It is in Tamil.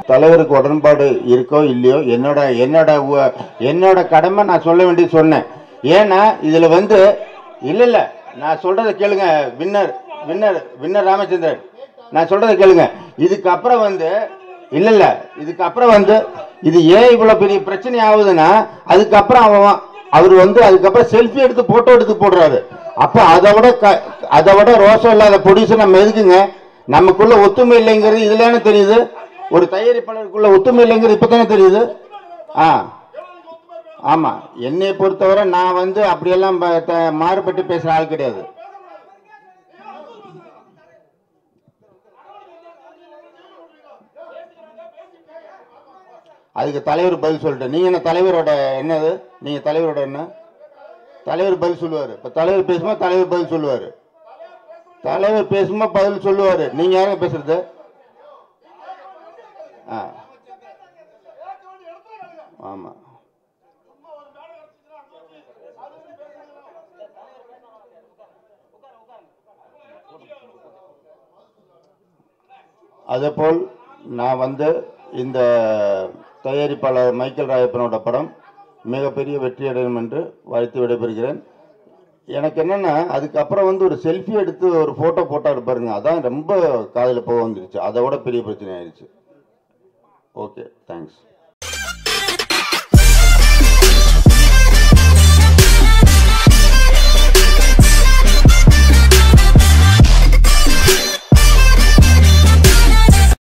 தலைவருக்கு உடன்பாடு இருக்கோ இல்லையோ என்னோட என்னோட உ- என்னோட கடமை நான் சொல்ல வேண்டியது சொன்னேன் ஏன்னா இதில் வந்து இல்லை இல்லை நான் சொல்கிறத கேளுங்க வின்னர் வின்னர் வின்னர் ராமச்சந்திரன் நான் சொல்கிறத கேளுங்க இதுக்கப்புறம் வந்து இல்லை இல்லை இதுக்கப்புறம் வந்து இது ஏன் இவ்வளோ பெரிய பிரச்சனை ஆகுதுன்னா அதுக்கப்புறம் அவன் அவர் வந்து அதுக்கப்புறம் செல்ஃபி எடுத்து போட்டோ எடுத்து போடுறாரு அப்போ அதை விட க அதை விட ரோஷம் இல்லாத ப்ரொடியூசர் நம்ம எதுக்குங்க நமக்குள்ள ஒத்துமை இல்லைங்கிறது இதுல தெரியுது ஒரு தயாரிப்பாளருக்குள்ள ஒத்துமை இல்லைங்கிறது இப்போ தானே தெரியுது ஆ ஆமாம் என்னை பொறுத்தவரை நான் வந்து அப்படியெல்லாம் ப- த- மாறுபட்டு பேசுகிற ஆள் கிடையாது அதுக்கு தலைவர் பதில் சொல்லிட்டு நீங்கள் என்ன தலைவரோட என்னது நீங்கள் தலைவரோட என்ன தலைவர் பதில் சொல்லுவார் இப்போ தலைவர் பேசும்போது தலைவர் பதில் சொல்லுவார் தலைவர் பேசும்போது பதில் சொல்லுவார் நீங்கள் யாருங்க பேசுறது ஆ ஆமாம் அதேபோல் நான் வந்து இந்த தயாரிப்பாளர் மைக்கேல் ராயப்பனோட படம் மிகப்பெரிய வெற்றியடையும் என்று வாழ்த்து விடைபெறுகிறேன் எனக்கு என்னென்னா அதுக்கப்புறம் வந்து ஒரு செல்ஃபி எடுத்து ஒரு ஃபோட்டோ போட்டாரு பாருங்க அதான் ரொம்ப காதில் போக வந்துருச்சு அதை விட பெரிய பிரச்சனை ஆயிடுச்சு ஓகே தேங்க்ஸ்